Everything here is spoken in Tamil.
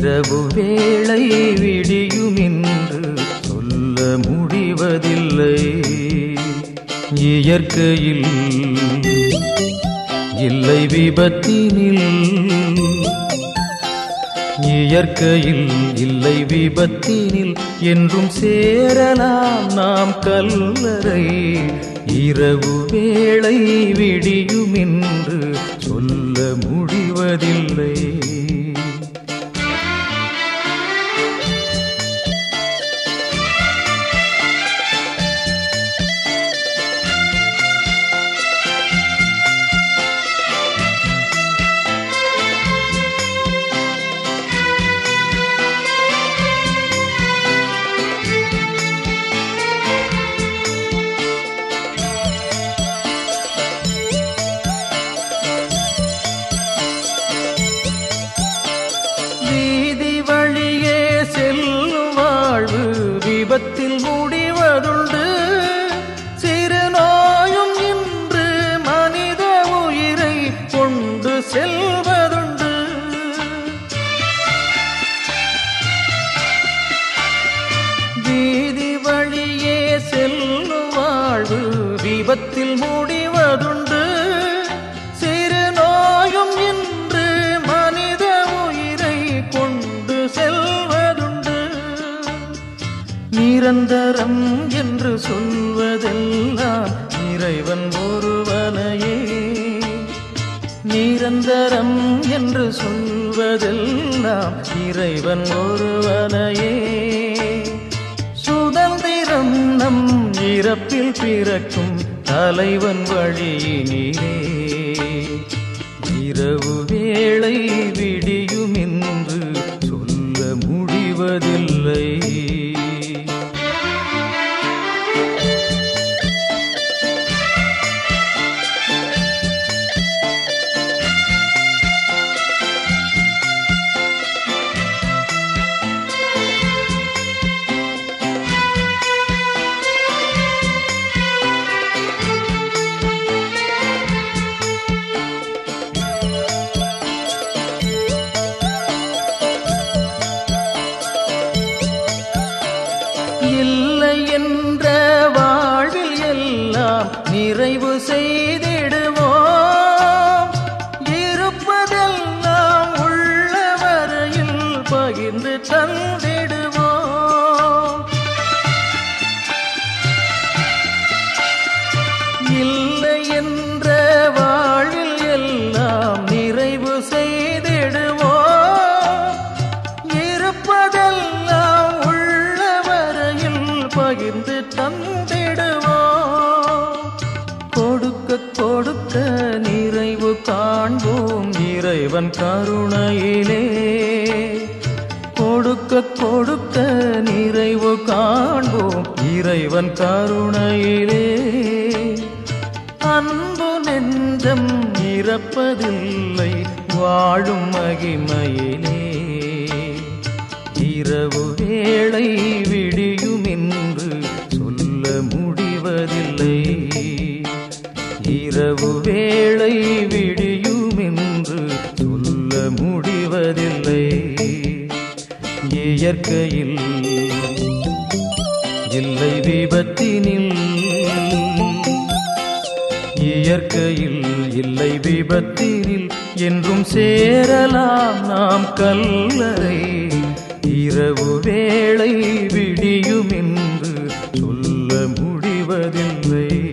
இரவு வேளை விடியும் என்று சொல்ல முடிவதில்லை இயற்கையில் இல்லை விபத்தினில் இயற்கையில் இல்லை விபத்தினில் என்றும் சேரலாம் நாம் கல்லறை இரவு வேளை விடியும் என்று சொல்ல முடிவதில்லை வீதி வழியே செல்லும் வாழ்வு விபத்தில் முடிவதுண்டு சிறு நோயும் இன்று மனித உயிரை கொண்டு செல்வதுண்டு வீதி வழியே செல்லும் வாழ்வு விபத்தில் முடிவதுண்டு சிறு நோயும் இன்று மனித உயிரை கொண்டு செல்வதுண்டு நிரந்தரம் என்று சொல்வதெல்லாம் இறைவன் ஒருவனையே நிரந்தரம் என்று சொல்வதெல்லாம் இறைவன் ஒருவனையே சுதந்திரம் நம் இறப்பில் பிறக்கும் தலைவன் வழியினிலே இரவு வேளை விடியும் என்று சொல்ல முடிவதில்லை இல்லை என்ற வாழ்வில் எல்லாம் நிறைவு செய்திடுவோம் இருப்பதெல்லாம் உள்ள வரையில் பகிர்ந்து தந்திடுவோம் இல்லை என்ற வாழ்வில் எல்லாம் நிறைவு செய்திடுவோம் இருப்பதெல்லாம் உள்ள வரையில் பகிர்ந்து தந்திடுவோம் கொடுக்க கொடுக்க நிறைவு காண்போம் இறைவன் கருணையிலே கொடுக்க கொடுக்க நிறைவு காண்போம் இறைவன் கருணையிலே அன்பு நெஞ்சம் இறப்பதில்லை வாழும் மகிமையிலே இரவு வேளை விடியும் என்று சொல்ல முடிவதில்லை இரவு வேளை விடியும் என்று சொல்ல முடிவதில்லை இயற்கையில் இல்லை விபத்தினில் இயற்கையில் இல்லை விபத்தினில் என்றும் சேரலாம் நாம் கல்லறை இரவு வேளை விடியும் என்று சொல்ல முடிவதில்லை